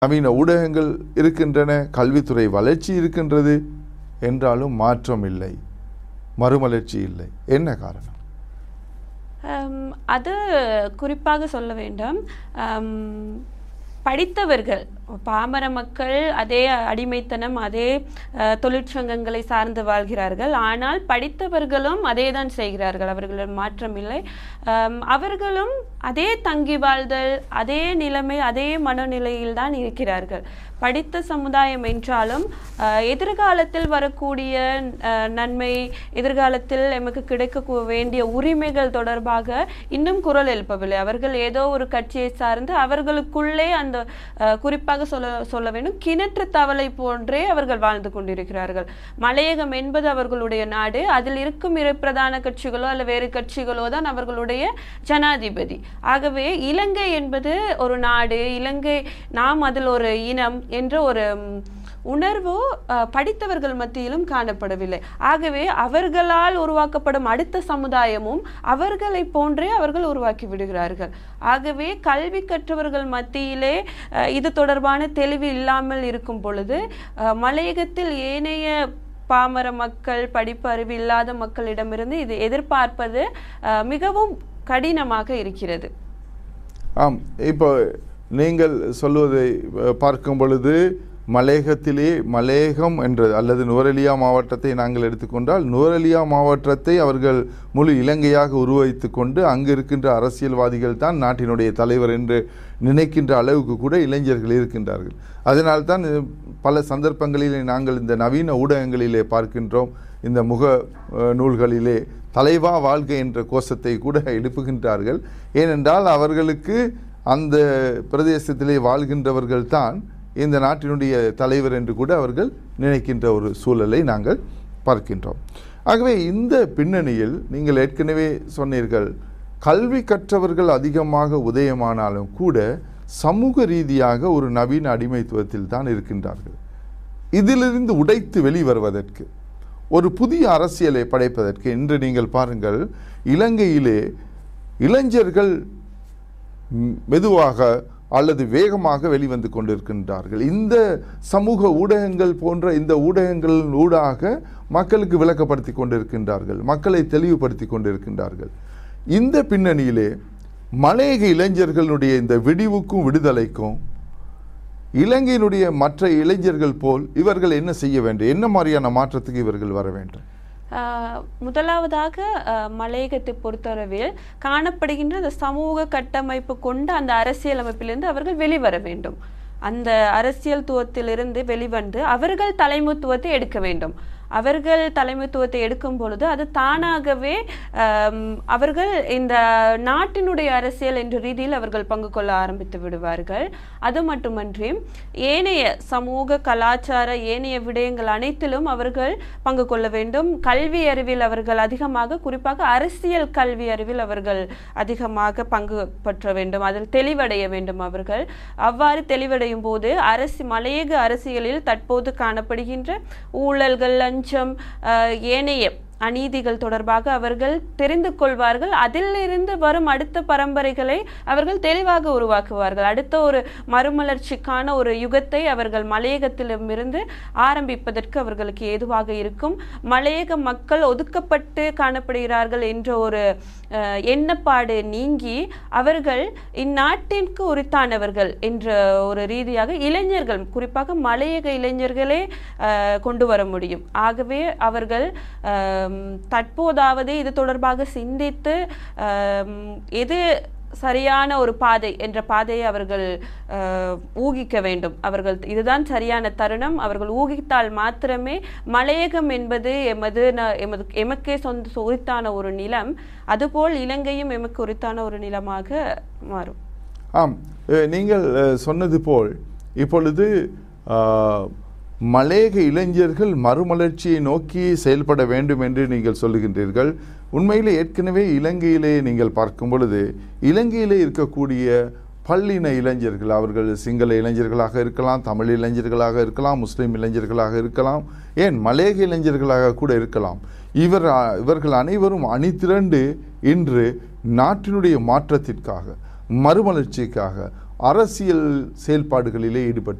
நவீன ஊடகங்கள் இருக்கின்றன கல்வித்துறை வளர்ச்சி இருக்கின்றது என்றாலும் மாற்றம் இல்லை மறுமலர்ச்சி இல்லை என்ன காரணம் ஹம், அது குறிப்பாக சொல்ல வேண்டும் ஹம், படித்தவர்கள் பாமர மக்கள் அதே அடிமைத்தனம் அதே அஹ், தொழிற்சங்கங்களை சார்ந்து வாழ்கிறார்கள் ஆனால் படித்தவர்களும் அதே தான் செய்கிறார்கள் அவர்களிடம் மாற்றம் இல்லை ஹம், அவர்களும் அதே தங்கி வாழ்தல் அதே நிலைமை அதே மனநிலையில் தான் இருக்கிறார்கள் படித்த சமுதாயம் என்றாலும் அஹ், எதிர்காலத்தில் வரக்கூடிய அஹ், நன்மை எதிர்காலத்தில் எமக்கு கிடைக்க கூ- வேண்டிய உரிமைகள் தொடர்பாக இன்னும் குரல் எழுப்பவில்லை அவர்கள் ஏதோ ஒரு கட்சியை சார்ந்து அவர்களுக்குள்ளே அந்த அஹ், குறிப்பாக சொல்ல சொல்ல வேண்டும் கிணற்று தவளை போன்றே அவர்கள் வாழ்ந்து கொண்டிருக்கிறார்கள் மலையகம் என்பது அவர்களுடைய நாடு அதில் இருக்கும் இரு பிரதான கட்சிகளோ அல்ல வேறு கட்சிகளோ தான் அவர்களுடைய ஜனாதிபதி ஆகவே இலங்கை என்பது ஒரு நாடு இலங்கை நாம் அதில் ஒரு இனம் என்ற ஒரு ம், உணர்வு அஹ், படித்தவர்கள் மத்தியிலும் காணப்படவில்லை ஆகவே அவர்களால் உருவாக்கப்படும் அடுத்த சமுதாயமும் அவர்களை போன்றே அவர்கள் உருவாக்கி விடுகிறார்கள் ஆகவே கல்வி கற்றவர்கள் மத்தியிலே அஹ், இது தொடர்பான தெளிவு இல்லாமல் இருக்கும் பொழுது அஹ், மலையகத்தில் ஏனைய பாமர மக்கள் படிப்பு அறிவு இல்லாத மக்களிடமிருந்து இது எதிர்பார்ப்பது அஹ், மிகவும் கடினமாக இருக்கிறது ஆம் இப்போ நீங்கள் சொல்வதை அஹ், பார்க்கும் பொழுது மலேகத்திலே மலேகம் என்ற அல்லது நுவரெலியா மாவட்டத்தை நாங்கள் எடுத்துக்கொண்டால் நுவரெலியா மாவட்டத்தை அவர்கள் முழு இலங்கையாக உருவகித்து கொண்டு அங்கு இருக்கின்ற அரசியல்வாதிகள் தான் நாட்டினுடைய தலைவர் என்று நினைக்கின்ற அளவுக்கு கூட இளைஞர்கள் இருக்கின்றார்கள் அதனால்தான் அஹ், பல சந்தர்ப்பங்களிலே நாங்கள் இந்த நவீன ஊடகங்களிலே பார்க்கின்றோம் இந்த முக அஹ், நூல்களிலே தலைவா வாழ்க என்ற கோஷத்தை கூட எழுப்புகின்றார்கள் ஏனென்றால் அவர்களுக்கு அந்த பிரதேசத்திலே வாழ்கின்றவர்கள் தான் இந்த நாட்டினுடைய தலைவர் என்று கூட அவர்கள் நினைக்கின்ற ஒரு சூழலை நாங்கள் பார்க்கின்றோம் ஆகவே இந்த பின்னணியில் நீங்கள் ஏற்கனவே சொன்னீர்கள் கல்வி கற்றவர்கள் அதிகமாக உதயமானாலும் கூட சமூக ரீதியாக ஒரு நவீன அடிமைத்துவத்தில் தான் இருக்கின்றார்கள் இதிலிருந்து உடைத்து வெளிவருவதற்கு ஒரு புதிய அரசியலை படைப்பதற்கு இன்று நீங்கள் பாருங்கள் இலங்கையிலே இளைஞர்கள் ம், மெதுவாக அல்லது வேகமாக வெளிவந்து கொண்டிருக்கின்றார்கள் இந்த சமூக ஊடகங்கள் போன்ற இந்த ஊடகங்களின் ஊடாக மக்களுக்கு விளக்கப்படுத்தி கொண்டிருக்கின்றார்கள் மக்களை தெளிவுபடுத்தி கொண்டிருக்கின்றார்கள் இந்த பின்னணியிலே மலையக இளைஞர்களுடைய இந்த விடிவுக்கும் விடுதலைக்கும் இலங்கையினுடைய மற்ற இளைஞர்கள் போல் இவர்கள் என்ன செய்ய வேண்டும் என்ன மாதிரியான மாற்றத்துக்கு இவர்கள் வர வேண்டும் ஆஹ் முதலாவதாக ஆஹ் மலையகத்தை பொறுத்தளவில் காணப்படுகின்ற அந்த சமூக கட்டமைப்பு கொண்ட அந்த அரசியலமைப்பிலிருந்து அவர்கள் வெளிவர வேண்டும் அந்த அரசியல்துவத்திலிருந்து வெளிவந்து அவர்கள் தலைமைத்துவத்தை எடுக்க வேண்டும் அவர்கள் தலைமைத்துவத்தை எடுக்கும் பொழுது அது தானாகவே ஆம், அவர்கள் இந்த நாட்டினுடைய அரசியல் என்ற ரீதியில் அவர்கள் பங்கு கொள்ள ஆரம்பித்து விடுவார்கள் அது மட்டுமன்றி ஏனைய சமூக கலாச்சார ஏனைய விடயங்கள் அனைத்திலும் அவர்கள் பங்கு கொள்ள வேண்டும் கல்வி அறிவில் அவர்கள் அதிகமாக குறிப்பாக அரசியல் கல்வி அறிவில் அவர்கள் அதிகமாக பங்கு பற்ற வேண்டும் அதில் தெளிவடைய வேண்டும் அவர்கள் அவ்வாறு தெளிவடையும் போது அரசு மலையக அரசியலில் தற்போது காணப்படுகின்ற ஊழல்கள் லஞ்சம் ஆஹ், ஏனைய அநீதிகள் தொடர்பாக அவர்கள் தெரிந்து கொள்வார்கள் அதிலிருந்து வரும் அடுத்த பரம்பரைகளை அவர்கள் தெளிவாக உருவாக்குவார்கள் அடுத்த ஒரு மறுமலர்ச்சிக்கான ஒரு யுகத்தை அவர்கள் மலையகத்திலுமிருந்து ஆரம்பிப்பதற்கு அவர்களுக்கு ஏதுவாக இருக்கும் மலையக மக்கள் ஒதுக்கப்பட்டு காணப்படுகிறார்கள் என்ற ஒரு அஹ், எண்ணப்பாடு நீங்கி அவர்கள் இந்நாட்டிற்கு உரித்தானவர்கள் என்ற ஒரு ரீதியாக இளைஞர்கள் குறிப்பாக மலையக இளைஞர்களே அஹ், கொண்டு வர முடியும் ஆகவே அவர்கள் ஆம், தற்போதாவது இது தொடர்பாக சிந்தித்து ஆம், எது சரியான ஒரு பாதை என்ற பாதையை அவர்கள் அஹ், ஊகிக்க வேண்டும் அவர்கள் இதுதான் சரியான தருணம் அவர்கள் ஊகித்தால் மாத்திரமே மலையகம் என்பது எமது ந- எமது எமக்கே சொந்த உரித்தான ஒரு நிலம் அதுபோல் இலங்கையும் எமக்கு உரித்தான ஒரு நிலமாக மாறும் ஆம் அஹ், நீங்கள் அஹ், சொன்னது போல் இப்பொழுது ஆஹ், மலையக இளைஞர்கள் மறுமலர்ச்சியை நோக்கி செயல்பட வேண்டும் என்று நீங்கள் சொல்லுகின்றீர்கள் உண்மையிலே ஏற்கனவே இலங்கையிலே நீங்கள் பார்க்கும் பொழுது இலங்கையிலே இருக்கக்கூடிய பல்லின இளைஞர்கள் அவர்கள் சிங்கள இளைஞர்களாக இருக்கலாம் தமிழ் இளைஞர்களாக இருக்கலாம் முஸ்லீம் இளைஞர்களாக இருக்கலாம் ஏன் மலையக இளைஞர்களாக கூட இருக்கலாம் இவர் இவர்கள் அனைவரும் அணிதிரண்டு இன்று நாட்டினுடைய மாற்றத்திற்காக மறுமலர்ச்சிக்காக அரசியல் செயல்பாடுகளிலே ஈடுபட்டு